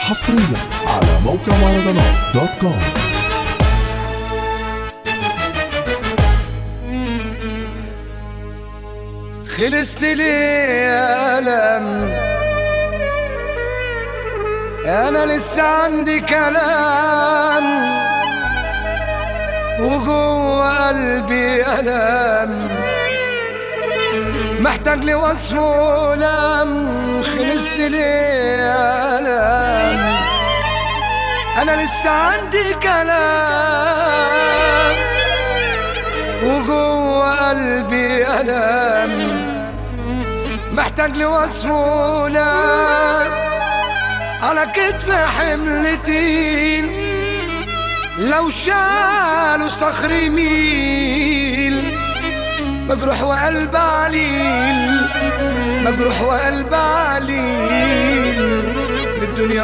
حصريا على موقع مهرجانات دوت كوم خلصت لي يا ألم أنا لسه عندي كلام وجوه قلبي ألم محتاج لي وصف ولم خلصت لي يا ألم أنا لسه عندي كلام وجوه قلبي ألم محتاج لوصف ولا على كتف حملتين لو شالوا صخر يميل مجروح وقلب عليل مجروح وقلب عليل للدنيا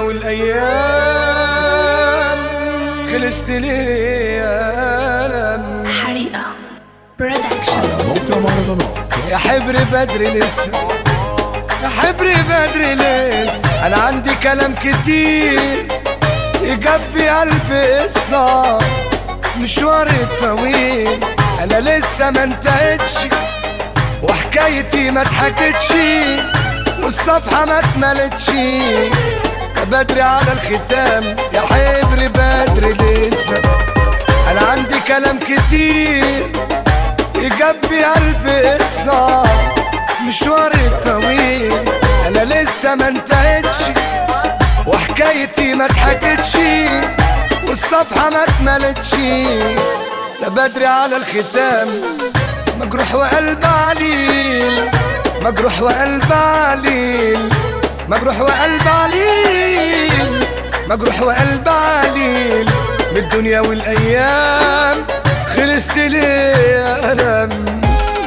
والأيام خلصت ليه يا ألم حريقة برودكشن على موقع مهرجانات يا حبر بدري لسه يا حبر بدري لسه انا عندي كلام كتير يكفي الف قصه مشواري طويل انا لسه ما انتهتش وحكايتي ما اتحكتش والصفحه ما اتملتش يا بدري على الختام يا حبر بدري لسه انا عندي كلام كتير يكفي ألف قصة مشواري طويل أنا لسه ما انتهتش وحكايتي ما اتحكتش والصفحة ما اتملتش لا بدري على الختام مجروح وقلب عليل مجروح وقلب عليل مجروح وقلب عليل مجروح وقلب عليل من الدنيا والايام خلصت لي الم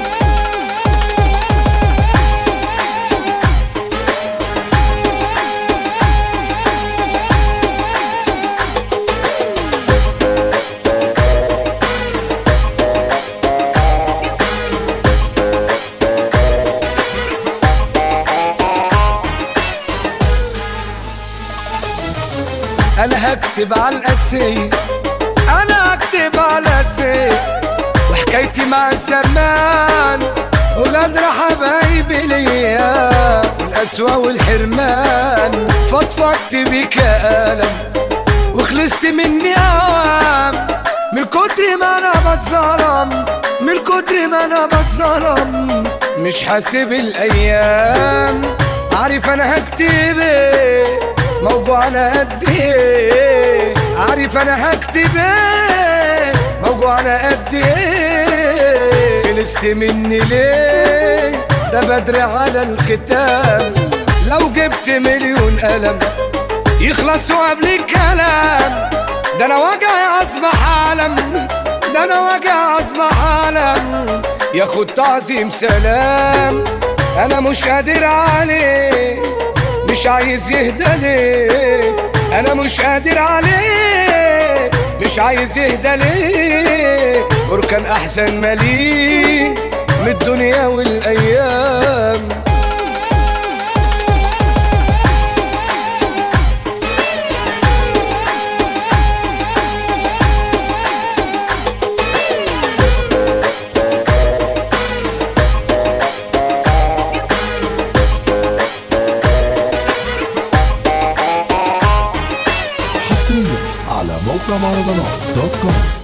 انا هكتب على الاسيه انا هكتب على الاسيه وحكايتي مع الزمان وغدر حبايبي ليا القسوة والحرمان فضفضت بيك يا ألم وخلصت مني أوام من كتر ما أنا بتظلم من كتر ما أنا بتظلم مش حاسب الأيام عارف أنا هكتب إيه موجوع أنا قد إيه عارف أنا هكتب إيه موجوع أنا قد إيه خلصت مني ليه ده بدري على الختام لو جبت مليون قلم يخلصوا قبل الكلام ده انا وجعي اصبح عالم ده انا وجعي اصبح عالم ياخد تعظيم سلام انا مش قادر عليه مش عايز يهدى ليه انا مش قادر عليه مش عايز يهدى ليه بركان احسن مليه من الدنيا والايام حصريا على موقع مهرجانات دوت كوم